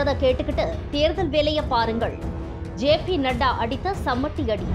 சொல்றத கேட்டுக்கிட்டு தேர்தல் வேலையை பாருங்கள் ஜே பி நட்டா அடித்த சம்மட்டி அடி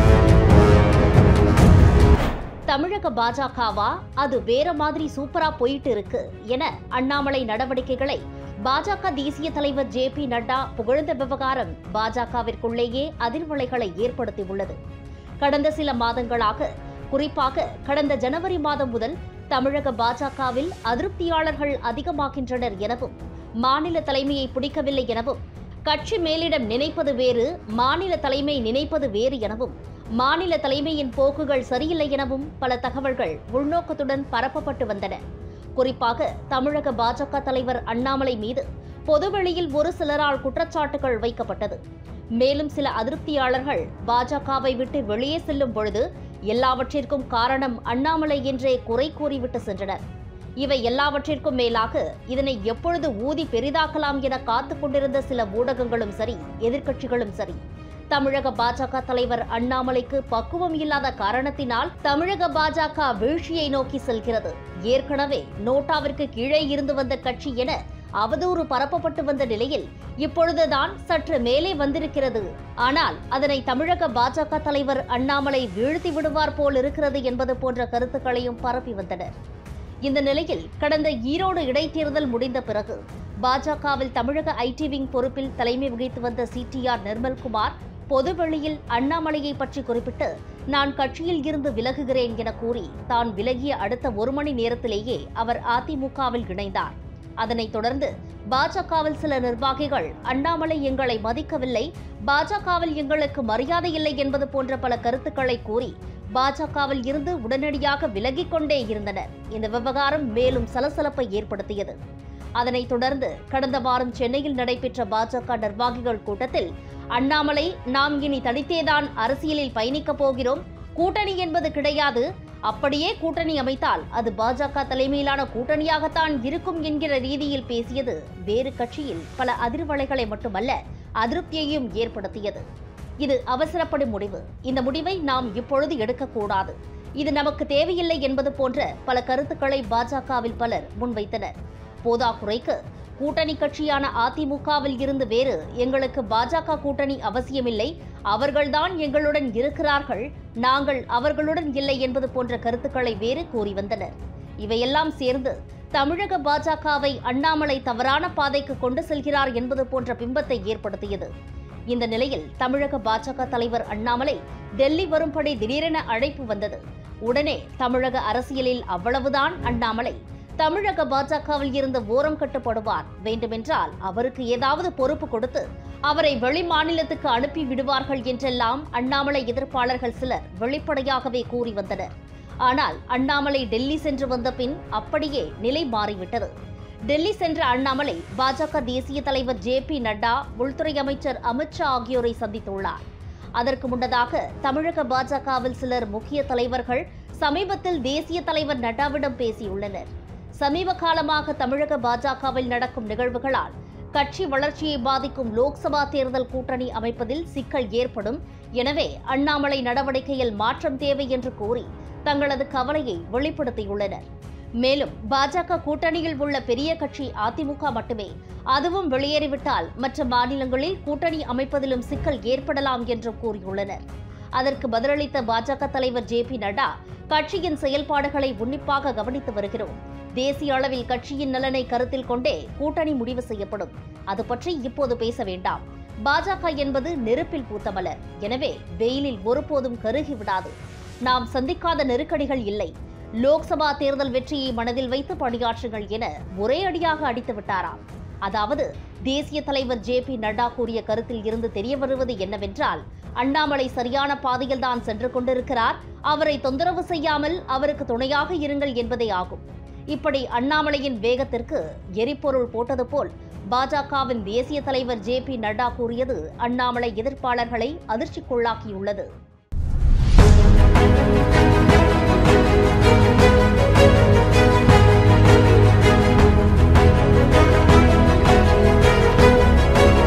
தமிழக பாஜகவா அது வேற மாதிரி சூப்பரா போயிட்டு இருக்கு என அண்ணாமலை நடவடிக்கைகளை பாஜக தேசிய தலைவர் ஜே பி நட்டா புகழ்ந்த விவகாரம் பாஜகவிற்குள்ளேயே அதிர்வலைகளை ஏற்படுத்தியுள்ளது கடந்த சில மாதங்களாக குறிப்பாக கடந்த ஜனவரி மாதம் முதல் தமிழக பாஜகவில் அதிருப்தியாளர்கள் அதிகமாகின்றனர் எனவும் மாநில தலைமையை பிடிக்கவில்லை எனவும் கட்சி மேலிடம் நினைப்பது வேறு மாநில தலைமை நினைப்பது வேறு எனவும் மாநில தலைமையின் போக்குகள் சரியில்லை எனவும் பல தகவல்கள் உள்நோக்கத்துடன் பரப்பப்பட்டு வந்தன குறிப்பாக தமிழக பாஜக தலைவர் அண்ணாமலை மீது பொதுவெளியில் ஒரு சிலரால் குற்றச்சாட்டுகள் வைக்கப்பட்டது மேலும் சில அதிருப்தியாளர்கள் பாஜகவை விட்டு வெளியே செல்லும் பொழுது எல்லாவற்றிற்கும் காரணம் அண்ணாமலை என்றே குறை கூறிவிட்டு சென்றனர் இவை எல்லாவற்றிற்கும் மேலாக இதனை எப்பொழுது ஊதி பெரிதாக்கலாம் என காத்துக் கொண்டிருந்த சில ஊடகங்களும் சரி எதிர்க்கட்சிகளும் சரி தமிழக பாஜக தலைவர் அண்ணாமலைக்கு பக்குவம் இல்லாத காரணத்தினால் தமிழக பாஜக வீழ்ச்சியை நோக்கி செல்கிறது ஏற்கனவே நோட்டாவிற்கு கீழே இருந்து வந்த கட்சி என அவதூறு பரப்பப்பட்டு வந்த நிலையில் இப்பொழுதுதான் சற்று மேலே வந்திருக்கிறது ஆனால் அதனை தமிழக பாஜக தலைவர் அண்ணாமலை வீழ்த்தி விடுவார் போல் இருக்கிறது என்பது போன்ற கருத்துக்களையும் பரப்பி வந்தனர் இந்த நிலையில் கடந்த ஈரோடு இடைத்தேர்தல் முடிந்த பிறகு பாஜகவில் தமிழக ஐடி விங் பொறுப்பில் தலைமை வகித்து வந்த சிடிஆர் நிர்மல்குமார் பொதுவெளியில் அண்ணாமலையை பற்றி குறிப்பிட்டு நான் கட்சியில் இருந்து விலகுகிறேன் என கூறி தான் விலகிய அடுத்த ஒரு மணி நேரத்திலேயே அவர் அதிமுகவில் இணைந்தார் அதனைத் தொடர்ந்து பாஜகவில் சில நிர்வாகிகள் அண்ணாமலை எங்களை மதிக்கவில்லை பாஜகவில் எங்களுக்கு மரியாதை இல்லை என்பது போன்ற பல கருத்துக்களை கூறி பாஜகவில் இருந்து உடனடியாக விலகிக் கொண்டே இருந்தனர் இந்த விவகாரம் மேலும் சலசலப்பை ஏற்படுத்தியது அதனைத் தொடர்ந்து கடந்த வாரம் சென்னையில் நடைபெற்ற பாஜக நிர்வாகிகள் கூட்டத்தில் அண்ணாமலை நாம் இனி தனித்தேதான் அரசியலில் பயணிக்கப் போகிறோம் கூட்டணி என்பது கிடையாது அப்படியே கூட்டணி அமைத்தால் அது பாஜக தலைமையிலான கூட்டணியாகத்தான் இருக்கும் என்கிற ரீதியில் பேசியது வேறு கட்சியில் பல அதிர்வலைகளை மட்டுமல்ல அதிருப்தியையும் ஏற்படுத்தியது இது அவசரப்படும் முடிவு இந்த முடிவை நாம் இப்பொழுது எடுக்கக்கூடாது இது நமக்கு தேவையில்லை என்பது போன்ற பல கருத்துக்களை பாஜகவில் பலர் முன்வைத்தனர் போதாக்குறைக்கு கூட்டணி கட்சியான அதிமுகவில் இருந்து வேறு எங்களுக்கு பாஜக கூட்டணி அவசியமில்லை அவர்கள்தான் எங்களுடன் இருக்கிறார்கள் நாங்கள் அவர்களுடன் இல்லை என்பது போன்ற கருத்துக்களை வேறு கூறி வந்தனர் இவையெல்லாம் சேர்ந்து தமிழக பாஜகவை அண்ணாமலை தவறான பாதைக்கு கொண்டு செல்கிறார் என்பது போன்ற பிம்பத்தை ஏற்படுத்தியது இந்த நிலையில் தமிழக பாஜக தலைவர் அண்ணாமலை டெல்லி வரும்படி திடீரென அழைப்பு வந்தது உடனே தமிழக அரசியலில் அவ்வளவுதான் அண்ணாமலை தமிழக பாஜகவில் இருந்து ஓரம் கட்டப்படுவார் வேண்டுமென்றால் அவருக்கு ஏதாவது பொறுப்பு கொடுத்து அவரை வெளி மாநிலத்துக்கு அனுப்பி விடுவார்கள் என்றெல்லாம் அண்ணாமலை எதிர்ப்பாளர்கள் சிலர் வெளிப்படையாகவே கூறி வந்தனர் ஆனால் அண்ணாமலை டெல்லி சென்று வந்த பின் அப்படியே நிலை மாறிவிட்டது டெல்லி சென்ற அண்ணாமலை பாஜக தேசிய தலைவர் ஜே பி நட்டா உள்துறை அமைச்சர் அமித்ஷா ஆகியோரை சந்தித்துள்ளார் அதற்கு முன்னதாக தமிழக பாஜகவில் சிலர் முக்கிய தலைவர்கள் சமீபத்தில் தேசிய தலைவர் நட்டாவிடம் பேசியுள்ளனர் சமீப காலமாக தமிழக பாஜகவில் நடக்கும் நிகழ்வுகளால் கட்சி வளர்ச்சியை பாதிக்கும் லோக்சபா தேர்தல் கூட்டணி அமைப்பதில் சிக்கல் ஏற்படும் எனவே அண்ணாமலை நடவடிக்கையில் மாற்றம் தேவை என்று கூறி தங்களது கவலையை வெளிப்படுத்தியுள்ளனர் மேலும் பாஜக கூட்டணியில் உள்ள பெரிய கட்சி அதிமுக மட்டுமே அதுவும் வெளியேறிவிட்டால் மற்ற மாநிலங்களில் கூட்டணி அமைப்பதிலும் சிக்கல் ஏற்படலாம் என்றும் கூறியுள்ளனர் அதற்கு பதிலளித்த பாஜக தலைவர் ஜே பி நட்டா கட்சியின் செயல்பாடுகளை உன்னிப்பாக கவனித்து வருகிறோம் தேசிய அளவில் கட்சியின் நலனை கருத்தில் கொண்டே கூட்டணி முடிவு செய்யப்படும் அது பற்றி இப்போது பேச வேண்டாம் பாஜக என்பது நெருப்பில் பூத்த மலர் எனவே வெயிலில் ஒருபோதும் கருகி விடாது நாம் சந்திக்காத நெருக்கடிகள் இல்லை லோக்சபா தேர்தல் வெற்றியை மனதில் வைத்து பணியாற்றுங்கள் என ஒரே அடியாக அடித்து விட்டாராம் அதாவது தேசிய தலைவர் ஜே பி நட்டா கூறிய கருத்தில் இருந்து தெரிய வருவது என்னவென்றால் அண்ணாமலை சரியான பாதையில் தான் சென்று கொண்டிருக்கிறார் அவரை தொந்தரவு செய்யாமல் அவருக்கு துணையாக இருங்கள் என்பதே ஆகும் இப்படி அண்ணாமலையின் வேகத்திற்கு எரிபொருள் போட்டது போல் பாஜகவின் தேசிய தலைவர் ஜே பி நட்டா கூறியது அண்ணாமலை எதிர்ப்பாளர்களை அதிர்ச்சிக்குள்ளாக்கியுள்ளது